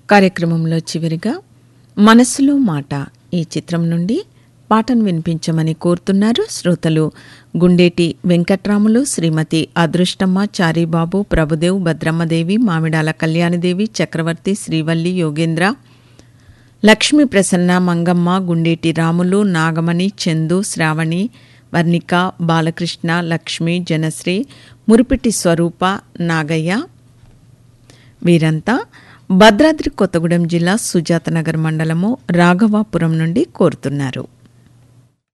కార్యక్రమంలో చివరిగా మనసులో మాట ఈ చిత్రం నుండి పాటను వినిపించమని కోరుతున్నారు శ్రోతలు గుండేటి వెంకట్రాములు శ్రీమతి అదృష్టమ్మ చారీబాబు ప్రభుదేవ్ భద్రమ్మదేవి మామిడాల కళ్యాణిదేవి చక్రవర్తి శ్రీవల్లి యోగేంద్ర లక్ష్మీ ప్రసన్న మంగమ్మ గుండేటి రాములు నాగమణి చందు శ్రావణి వర్ణిక బాలకృష్ణ లక్ష్మి జనశ్రీ మురిపిటి స్వరూప నాగయ్య వీరంతా భద్రాద్రి కొత్తగూడెం జిల్లా సుజాతనగర్ మండలము రాఘవాపురం నుండి కోరుతున్నారు